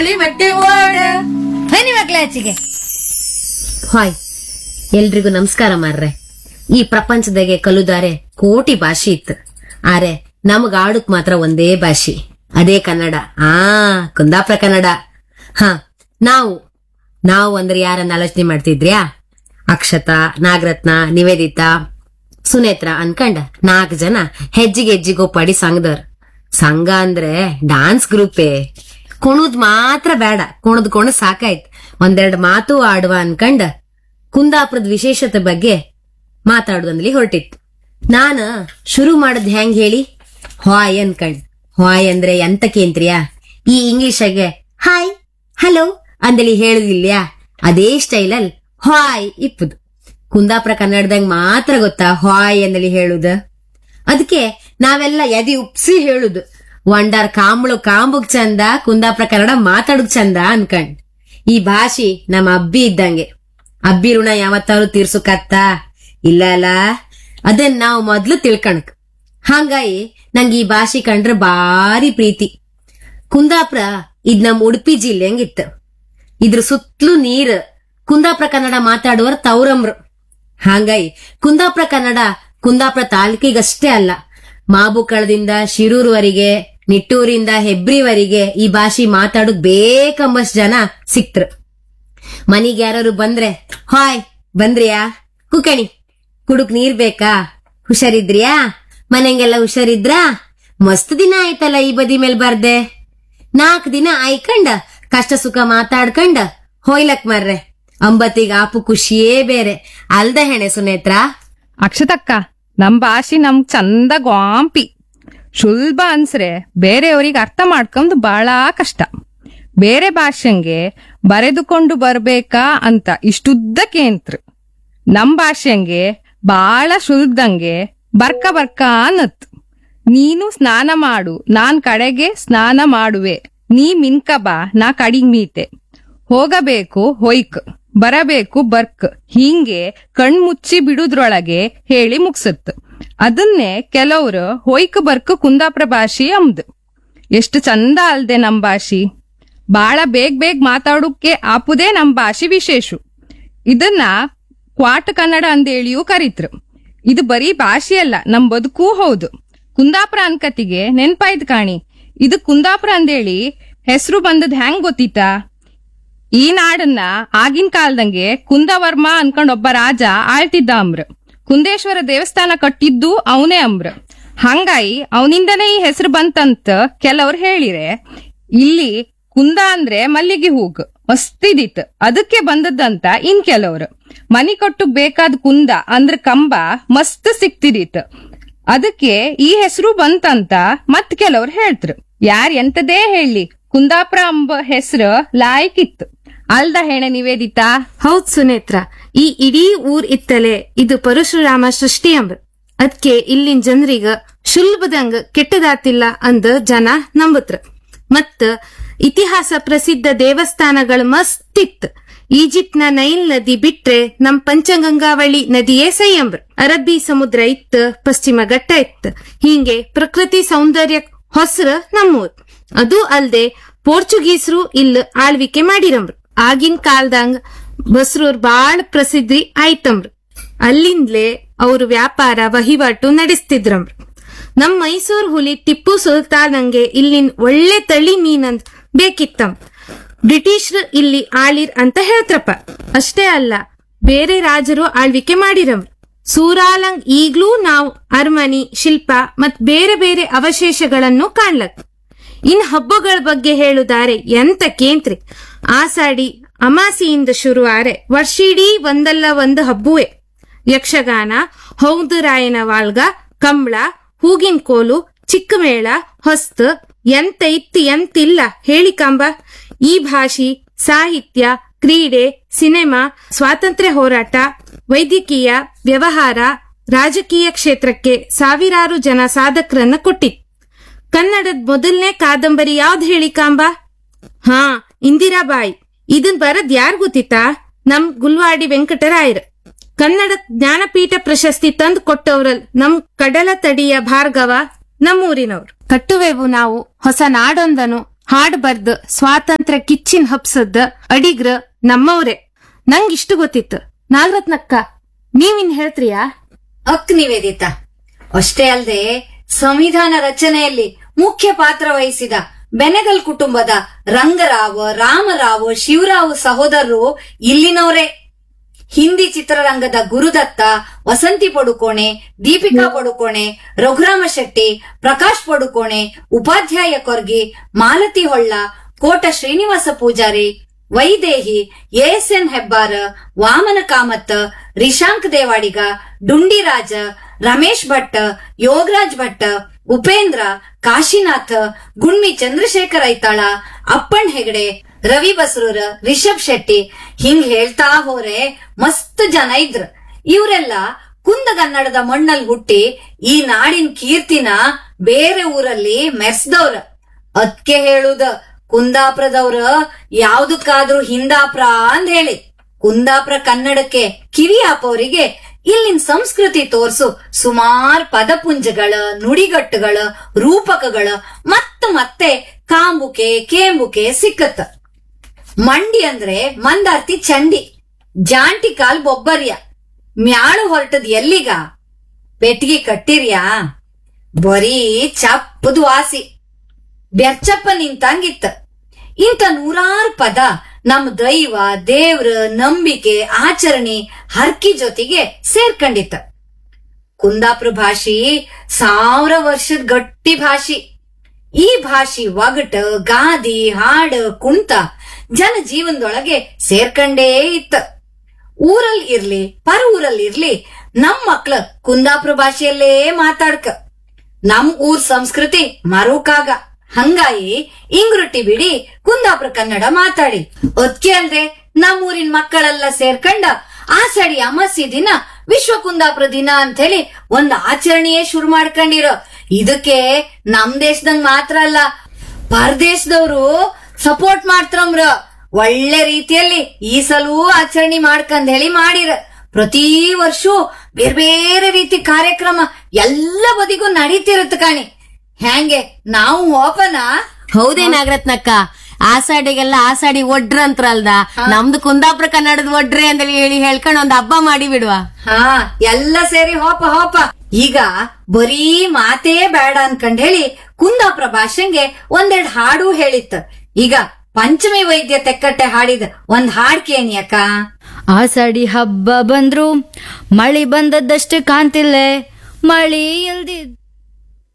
ಕೋಳಿ ಮೊಟ್ಟೆ ಓಡ ಬನ್ನಿ ಮಕ್ಳ ಆಚೆಗೆ ಹಾಯ್ ಎಲ್ರಿಗೂ ನಮಸ್ಕಾರ ಮಾರ್ರೆ ಈ ಪ್ರಪಂಚದಾಗೆ ಕಲುದಾರೆ ಕೋಟಿ ಭಾಷೆ ಇತ್ತು ಆರೆ ನಮಗ್ ಆಡುಕ್ ಮಾತ್ರ ಒಂದೇ ಭಾಷೆ ಅದೇ ಕನ್ನಡ ಆ ಕುಂದಾಪುರ ಕನ್ನಡ ಹ ನಾವು ನಾವು ಅಂದ್ರೆ ಯಾರನ್ನ ಆಲೋಚನೆ ಮಾಡ್ತಿದ್ರ್ಯಾ ಅಕ್ಷತಾ ನಾಗರತ್ನ ನಿವೇದಿತಾ ಸುನೇತ್ರ ಅನ್ಕಂಡ ನಾಲ್ಕು ಜನ ಹೆಜ್ಜಿಗೆ ಹೆಜ್ಜಿಗೆ ಒಪ್ಪಾಡಿ ಸಂಘದವ್ರು ಸಂಘ ಅಂದ್ರೆ ಡಾನ್ಸ್ ಗ್ರೂಪೇ ಕುಣುದ್ ಮಾತ್ರ ಬೇಡ ಕುಣದ್ ಕುಣದ್ ಸಾಕಾಯ್ತು ಒಂದೆರಡು ಮಾತು ಆಡುವ ಅನ್ಕಂಡ ಕುಂದಾಪುರದ ವಿಶೇಷತೆ ಬಗ್ಗೆ ಮಾತಾಡುದಂದ್ಲಿ ಹೊರಟಿತ್ತು ನಾನ ಶುರು ಮಾಡದ್ ಹೆಂಗ್ ಹೇಳಿ ಹಾಯ್ ಅನ್ಕಂಡ್ ಹಾಯ್ ಅಂದ್ರೆ ಎಂತಕೇಂತ್ರಿಯಾ ಈ ಇಂಗ್ಲಿಷಾಗೆ ಹಾಯ್ ಹಲೋ ಅಂದೇಳಿ ಹೇಳುದಿಲ್ಯಾ ಅದೇ ಸ್ಟೈಲಲ್ಲಿ ಹಾಯ್ ಇಪ್ಪುದು ಕುಂದಾಪುರ ಕನ್ನಡದಂಗ್ ಮಾತ್ರ ಗೊತ್ತಾ ಹಾಯ್ ಅಂದೇಳಿ ಹೇಳುದ ಅದಕ್ಕೆ ನಾವೆಲ್ಲ ಎದಿ ಉಪ್ಸಿ ಹೇಳುದು ವಂಡಾರ್ ಕಾಂಬಳು ಕಾಂಬುಗ್ ಚಂದ ಕುಂದಾಪುರ ಕನ್ನಡ ಮಾತಾಡುಗ್ ಚಂದ ಅನ್ಕಂಡ್ ಈ ಭಾಷೆ ನಮ್ಮ ಅಬ್ಬಿ ಇದ್ದಂಗೆ ಅಬ್ಬಿ ಋಣ ಯಾವತ್ತಾರು ತೀರ್ಸುಕತ್ತ ಇಲ್ಲ ಅಲ್ಲ ಅದನ್ನ ನಾವು ಮೊದ್ಲು ತಿಳ್ಕಣಕ್ ಹಂಗಾಗಿ ನಂಗೆ ಈ ಭಾಷೆ ಕಂಡ್ರೆ ಬಾರಿ ಪ್ರೀತಿ ಕುಂದಾಪುರ ಇದ್ ನಮ್ ಉಡುಪಿ ಜಿಲ್ಲೆ ಹಂಗಿತ್ತು ಇದ್ರ ಸುತ್ತಲೂ ನೀರ್ ಕುಂದಾಪುರ ಕನ್ನಡ ಮಾತಾಡುವರ್ ತೌರಮ್ರು ಹಾಂಗಾಗಿ ಕುಂದಾಪುರ ಕನ್ನಡ ಕುಂದಾಪುರ ತಾಲೂಕಿಗಷ್ಟೇ ಅಲ್ಲ ಮಾಬುಕಳದಿಂದ ಶಿರೂರ್ವರೆಗೆ ನಿಟ್ಟೂರಿಂದ ಹೆಬ್ರಿವರೆಗೆ ಈ ಭಾಷೆ ಮಾತಾಡೋಕ್ ಬೇಕಂಬಷ್ಟ್ ಜನ ಸಿಕ್ತ್ರು ಮನಿಗ್ ಯಾರು ಬಂದ್ರೆ ಹಾಯ್ ಬಂದ್ರಿಯಾ ಕುಕಣಿ ಕುಡುಕ್ ನೀರ್ ಬೇಕಾ ಹುಷಾರಿದ್ರಿಯಾ ಮನೆಗೆಲ್ಲ ಹುಷಾರಿದ್ರಾ ಮಸ್ತ್ ದಿನ ಆಯ್ತಲ್ಲ ಈ ಬದಿ ಮೇಲ್ ಬರ್ದೆ ನಾಲ್ಕ್ ದಿನ ಆಯ್ಕಂಡ ಕಷ್ಟ ಸುಖ ಮಾತಾಡ್ಕಂಡ ಹೋಯ್ಲಕ್ ಮರ್ರೆ ಅಂಬತ್ತಿಗೆ ಆಪು ಖುಷಿಯೇ ಬೇರೆ ಅಲ್ದ ಹೆಣೆ ಸುನೇತ್ರ ಅಕ್ಷತಕ್ಕ ನಮ್ ಭಾಷೆ ನಮ್ಗ್ ಚಂದ ಗಾಂಪಿ ಸುಲಭ ಅನ್ಸ್ರೆ ಬೇರೆಯವ್ರಿಗೆ ಅರ್ಥ ಮಾಡ್ಕೊಂಡ್ ಬಹಳ ಕಷ್ಟ ಬೇರೆ ಭಾಷೆಂಗೆ ಬರೆದುಕೊಂಡು ಬರ್ಬೇಕಾ ಅಂತ ಇಷ್ಟುದ್ದಕ್ಕೇಂತ್ರ ನಮ್ ಭಾಷೆಂಗೆ ಬಾಳ ಸುಲಭದಂಗೆ ಬರ್ಕ ಬರ್ಕ ಅನ್ನತ್ ನೀನು ಸ್ನಾನ ಮಾಡು ನಾನ್ ಕಡೆಗೆ ಸ್ನಾನ ಮಾಡುವೆ ನೀ ಮಿನ್ಕ ಬಾ ನಾ ಕಡಿಗ್ ಮೀತೆ ಹೋಗಬೇಕು ಹೊಯ್ಕ್ ಬರಬೇಕು ಬರ್ಕ್ ಹೀಂಗೆ ಕಣ್ಮುಚ್ಚಿ ಬಿಡುದ್ರೊಳಗೆ ಹೇಳಿ ಮುಗ್ಸತ್ ಅದನ್ನೇ ಕೆಲವ್ರು ಹೊಯ್ಕ್ ಬರ್ಕ್ ಕುಂದಾಪುರ ಭಾಷೆ ಅಂಬ್ದ್ ಎಷ್ಟು ಚಂದ ಅಲ್ದೆ ನಮ್ ಭಾಷೆ ಬಾಳ ಬೇಗ ಬೇಗ ಮಾತಾಡೋಕೆ ಆಪುದೇ ನಮ್ ಭಾಷೆ ವಿಶೇಷ ಇದನ್ನ ಕ್ವಾಟ ಕನ್ನಡ ಅಂದೇಳಿಯೂ ಕರೀತ್ರು ಇದು ಬರೀ ಭಾಷೆ ಅಲ್ಲ ನಮ್ ಬದುಕೂ ಹೌದು ಕುಂದಾಪುರ ಅನ್ಕತಿಗೆ ನೆನ್ಪಾಯ್ತು ಕಾಣಿ ಇದು ಕುಂದಾಪುರ ಅಂದೇಳಿ ಹೆಸರು ಬಂದದ್ ಹೆಂಗ್ ಗೊತ್ತಿತ್ತಾ ಈ ನಾಡನ್ನ ಆಗಿನ ಕಾಲದಂಗೆ ಕುಂದವರ್ಮ ಅನ್ಕೊಂಡ್ ಒಬ್ಬ ರಾಜ ಆಳ್ತಿದ್ದ ಅಂಬ್ರ ಕುಂದೇಶ್ವರ ದೇವಸ್ಥಾನ ಕಟ್ಟಿದ್ದು ಅವನೇ ಅಂಬ್ರ ಹಂಗಾಗಿ ಅವನಿಂದನೇ ಈ ಹೆಸರು ಬಂತಂತ ಕೆಲವ್ರು ಹೇಳಿರೆ ಇಲ್ಲಿ ಕುಂದ ಅಂದ್ರೆ ಮಲ್ಲಿಗೆ ಹೂಗ್ ಮಸ್ತಿದಿತ್ ಅದಕ್ಕೆ ಬಂದದ್ದಂತ ಇನ್ ಕೆಲವ್ರು ಮನಿ ಕೊಟ್ಟು ಬೇಕಾದ ಕುಂದ ಅಂದ್ರ ಕಂಬ ಮಸ್ತ್ ಸಿಕ್ತಿದಿತ್ ಅದಕ್ಕೆ ಈ ಹೆಸರು ಬಂತಂತ ಮತ್ ಕೆಲವ್ರು ಹೇಳ್ತ್ರು ಯಾರ್ ಎಂತದೇ ಹೇಳಿ ಕುಂದಾಪುರ ಅಂಬ ಹೆಸರು ಲಾಯ್ಕಿತ್ತು ಅಲ್ದ ಹೆಣೆ ನಿವೇದಿತಾ ಹೌದ್ ಸುನೇತ್ರ ಈ ಇಡೀ ಊರ್ ಇತ್ತಲೆ ಇದು ಪರಶುರಾಮ ಸೃಷ್ಟಿ ಅಂಬ ಅದ್ಕೆ ಇಲ್ಲಿನ್ ಜನರಿಗ ಶುಲ್ಬದಂಗ ಕೆಟ್ಟದಾತಿಲ್ಲ ಅಂದ ಜನ ನಂಬತ್ರ ಮತ್ತ ಇತಿಹಾಸ ಪ್ರಸಿದ್ಧ ದೇವಸ್ಥಾನಗಳು ಮಸ್ತಿತ್ ಈಜಿಪ್ಟ್ನ ನೈಲ್ ನದಿ ಬಿಟ್ರೆ ನಮ್ ಪಂಚಗಂಗಾವಳಿ ನದಿಯೇ ಸೈಯಂಬ್ರ ಅರಬ್ಬಿ ಸಮುದ್ರ ಇತ್ ಪಶ್ಚಿಮ ಘಟ್ಟ ಇತ್ ಹೀಗೆ ಪ್ರಕೃತಿ ಸೌಂದರ್ಯ ಹೊಸ್ರ ನಮ್ಮೂರ್ ಅದು ಅಲ್ದೆ ಪೋರ್ಚುಗೀಸರು ಇಲ್ ಆಳ್ವಿಕೆ ಮಾಡಿರಂಬ್ರು ಆಗಿನ ಕಾಲದಂಗ ಬಸ್ರೂರ್ ಬಾಳ್ ಪ್ರಸಿದ್ಧಿ ಆಯ್ತಂಬ್ರು ಅಲ್ಲಿಂದ್ಲೇ ಅವ್ರು ವ್ಯಾಪಾರ ವಹಿವಾಟು ನಡೆಸ್ತಿದ್ರಂಬ್ರು ನಮ್ ಮೈಸೂರ್ ಹುಲಿ ಟಿಪ್ಪು ಸುಲ್ತಾನಂಗೆ ಇಲ್ಲಿನ್ ಒಳ್ಳೆ ತಳಿ ಮೀನಂದ್ ಬೇಕಿತ್ತಂ ಬ್ರಿಟಿಷ್ರು ಇಲ್ಲಿ ಆಳಿರ್ ಅಂತ ಹೇಳ್ತ್ರಪ್ಪ ಅಷ್ಟೇ ಅಲ್ಲ ಬೇರೆ ರಾಜರು ಆಳ್ವಿಕೆ ಮಾಡಿರಂಬ್ರು ಸೂರಾಲಂಗ್ ಈಗ್ಲೂ ನಾವು ಅರಮನಿ ಶಿಲ್ಪ ಮತ್ ಬೇರೆ ಬೇರೆ ಅವಶೇಷಗಳನ್ನು ಕಾಣ್ಲಕ್ ಇನ್ ಹಬ್ಬಗಳ ಬಗ್ಗೆ ಹೇಳುದಾರೆ ಎಂತ ಕೇಂತ್ರಿ ಆಸಾಡಿ ಅಮಾಸಿಯಿಂದ ಶುರು ಆರೆ ವರ್ಷಿಡೀ ಒಂದಲ್ಲ ಒಂದು ಹಬ್ಬುವೆ ಯಕ್ಷಗಾನ ಹೌದುರಾಯನ ವಾಲ್ಗ ಕಂಬಳ ಹೂಗಿನ ಕೋಲು ಚಿಕ್ಕಮೇಳ ಹೊಸ್ತು ಎಂತ ಇತ್ತು ಎಂತಿಲ್ಲ ಹೇಳಿ ಕಂಬ ಈ ಭಾಷೆ ಸಾಹಿತ್ಯ ಕ್ರೀಡೆ ಸಿನಿಮಾ ಸ್ವಾತಂತ್ರ್ಯ ಹೋರಾಟ ವೈದ್ಯಕೀಯ ವ್ಯವಹಾರ ರಾಜಕೀಯ ಕ್ಷೇತ್ರಕ್ಕೆ ಸಾವಿರಾರು ಜನ ಸಾಧಕರನ್ನ ಕೊಟ್ಟಿತ್ತು ಕನ್ನಡದ ಮೊದಲನೇ ಕಾದಂಬರಿ ಯಾವ್ದು ಹೇಳಿ ಕಾಂಬ ಹಾ ಇಂದಿರಾಬಾಯಿ ಇದನ್ ಬರದ್ ಯಾರ್ ಗೊತ್ತಿತ್ತಾ ನಮ್ ಗುಲ್ವಾಡಿ ವೆಂಕಟರಾಯರ್ ಕನ್ನಡ ಜ್ಞಾನಪೀಠ ಪ್ರಶಸ್ತಿ ತಂದು ಕೊಟ್ಟವ್ರಲ್ ನಮ್ ಕಡಲ ತಡಿಯ ಭಾರ್ಗವ ನಮ್ಮೂರಿನವ್ರು ಕಟ್ಟುವೆವು ನಾವು ಹೊಸ ನಾಡೊಂದನು ಹಾಡ್ ಬರ್ದ್ ಸ್ವಾತಂತ್ರ್ಯ ಕಿಚ್ಚಿನ್ ಹಬ್ಸದ್ದ ಅಡಿಗ್ರ ನಮ್ಮವ್ರೆ ನಂಗ್ ಇಷ್ಟು ಗೊತ್ತಿತ್ತು ನಾಗರತ್ನಕ್ಕ ನೀವಿನ್ ಹೇಳ್ತ್ರಿಯಾ ಅಕ್ ನಿವೇದಿತ ಅಷ್ಟೇ ಅಲ್ಲದೆ ಸಂವಿಧಾನ ರಚನೆಯಲ್ಲಿ ಮುಖ್ಯ ಪಾತ್ರ ವಹಿಸಿದ ಬೆನಗಲ್ ಕುಟುಂಬದ ರಂಗರಾವ್ ರಾಮರಾವ್ ಶಿವರಾವ್ ಸಹೋದರರು ಇಲ್ಲಿನವರೇ ಹಿಂದಿ ಚಿತ್ರರಂಗದ ಗುರುದತ್ತ ವಸಂತಿ ಪಡುಕೋಣೆ ದೀಪಿಕಾ ಪಡುಕೋಣೆ ರಘುರಾಮ ಶೆಟ್ಟಿ ಪ್ರಕಾಶ್ ಪಡುಕೋಣೆ ಉಪಾಧ್ಯಾಯ ಕೊರ್ಗಿ ಮಾಲತಿ ಹೊಳ್ಳ ಕೋಟ ಶ್ರೀನಿವಾಸ ಪೂಜಾರಿ ವೈದೇಹಿ ಎಎಸ್ಎನ್ ಹೆಬ್ಬಾರ ವಾಮನ ಕಾಮತ್ ರಿಶಾಂಕ್ ದೇವಾಡಿಗ ಡುಂಡಿರಾಜ ರಮೇಶ್ ಭಟ್ ಯೋಗರಾಜ್ ಭಟ್ ಉಪೇಂದ್ರ ಕಾಶಿನಾಥ್ ಗುಣ್ಮಿ ಚಂದ್ರಶೇಖರ್ ಐತಾಳ ಅಪ್ಪಣ್ ಹೆಗಡೆ ರವಿ ಬಸ್ರೂರ್ ರಿಷಬ್ ಶೆಟ್ಟಿ ಹಿಂಗ್ ಹೇಳ್ತಾ ಹೋರೆ ಮಸ್ತ್ ಜನ ಇದ್ರ ಇವರೆಲ್ಲ ಕುಂದಗನ್ನಡದ ಮಣ್ಣಲ್ಲಿ ಹುಟ್ಟಿ ಈ ನಾಡಿನ ಕೀರ್ತಿನ ಬೇರೆ ಊರಲ್ಲಿ ಮೆರ್ಸ್ದವ್ರ ಅದ್ಕೆ ಹೇಳುದ ಕುಂದಾಪುರದವ್ರ ಯಾವ್ದಕ್ಕಾದ್ರೂ ಹಿಂದಾಪ್ರ ಅಂದ್ ಹೇಳಿ ಕುಂದಾಪುರ ಕನ್ನಡಕ್ಕೆ ಕಿವಿ ಹಾಪೋರಿಗೆ ಇಲ್ಲಿನ ಸಂಸ್ಕೃತಿ ತೋರ್ಸು ಸುಮಾರ್ ಪದಪುಂಜಗಳ ನುಡಿಗಟ್ಟುಗಳ ರೂಪಕಗಳ ಮತ್ತ ಮತ್ತೆ ಕಾಂಬುಕೆ ಕೇಂಬುಕೆ ಸಿಕ್ಕತ್ತ ಮಂಡಿ ಅಂದ್ರೆ ಮಂದಾರ್ತಿ ಚಂಡಿ ಜಾಂಟಿ ಕಾಲ್ ಬೊಬ್ಬರ್ಯ ಮ್ಯಾಳು ಹೊರಟದ್ ಎಲ್ಲಿಗ ಪೆಟ್ಟಿಗೆ ಕಟ್ಟಿರ್ಯಾ ಬರೀ ಚಪ್ಪದು ವಾಸಿ ಬೆರ್ಚಪ್ಪ ನಿಂತಂಗಿತ್ತ ಇಂಥ ನೂರಾರು ಪದ ನಮ್ ದೈವ ದೇವ್ರ ನಂಬಿಕೆ ಆಚರಣೆ ಹರ್ಕಿ ಜೊತೆಗೆ ಸೇರ್ಕೊಂಡಿತ್ತ ಕುಂದಾಪುರ ಭಾಷಿ ಸಾವಿರ ವರ್ಷದ ಗಟ್ಟಿ ಭಾಷಿ ಈ ಭಾಷಿ ಒಗಟ ಗಾದಿ ಹಾಡ ಕುಂತ ಜನ ಜೀವನದೊಳಗೆ ಸೇರ್ಕಂಡೇ ಇತ್ತ ಊರಲ್ಲಿ ಇರ್ಲಿ ಪರ ಊರಲ್ಲಿ ಇರ್ಲಿ ನಮ್ ಮಕ್ಳ ಕುಂದಾಪುರ ಭಾಷೆಯಲ್ಲೇ ಮಾತಾಡ್ಕ ನಮ್ ಊರ್ ಸಂಸ್ಕೃತಿ ಮರುಕಾಗ ಹಂಗಾಯಿ ಇಂಗ್ರುಟ್ಟಿ ಬಿಡಿ ಕುಂದಾಪುರ ಕನ್ನಡ ಮಾತಾಡಿ ಒದ್ಕೆ ಅಲ್ದೆ ನಮ್ಮೂರಿನ ಮಕ್ಕಳೆಲ್ಲ ಸೇರ್ಕಂಡ ಆಷಾಢಿ ಅಮಾಸಿ ದಿನ ವಿಶ್ವ ಕುಂದಾಪುರ ದಿನ ಅಂತ ಹೇಳಿ ಒಂದ್ ಆಚರಣೆಯೇ ಶುರು ಮಾಡ್ಕೊಂಡಿರೋ ಇದಕ್ಕೆ ನಮ್ ದೇಶದಂಗ್ ಮಾತ್ರ ಅಲ್ಲ ಪರದೇಶದವ್ರು ಸಪೋರ್ಟ್ ಮಾಡ್ತಾರಮ್ರ ಒಳ್ಳೆ ರೀತಿಯಲ್ಲಿ ಈ ಸಲವೂ ಆಚರಣೆ ಮಾಡ್ಕಂದ್ ಹೇಳಿ ಮಾಡಿರ ಪ್ರತಿ ವರ್ಷ ಬೇರೆ ಬೇರೆ ರೀತಿ ಕಾರ್ಯಕ್ರಮ ಎಲ್ಲ ಬದಿಗೂ ನಡೀತಿರತ್ತ ಕಾಣಿ ಹ್ಯಾಂಗೆ ನಾವು ಹೋಪನ ಹೌದೇ ನಾಗರತ್ನಕ್ಕ ಆಸಾಡಿಗೆಲ್ಲ ಆಸಾಡಿ ಒಡ್ರ ಅಂತ್ರಲ್ದ ನಮ್ದು ಕುಂದಾಪುರ ಕನ್ನಡದ ಒಡ್ರೆ ಅಂತ ಹೇಳಿ ಹೇಳ್ಕೊಂಡು ಒಂದ್ ಹಬ್ಬ ಮಾಡಿ ಬಿಡುವ ಹಾ ಎಲ್ಲ ಸೇರಿ ಹೋಪ ಹೋಪ ಈಗ ಬರೀ ಮಾತೇ ಬೇಡ ಅನ್ಕಂಡ್ ಹೇಳಿ ಕುಂದಾಪುರ ಭಾಷೆಗೆ ಒಂದೆರಡ್ ಹಾಡು ಹೇಳಿತ್ತ ಈಗ ಪಂಚಮಿ ವೈದ್ಯ ತೆಕ್ಕಟ್ಟೆ ಹಾಡಿದ ಒಂದ್ ಹಾಡ್ ಕೇಣಿ ಅಕ್ಕ ಆಷಾಢಿ ಹಬ್ಬ ಬಂದ್ರು ಮಳಿ ಬಂದದ್ದಷ್ಟು ಕಾಣ್ತಿಲ್ಲೆ ಮಳಿ ಇಲ್ದಿದ್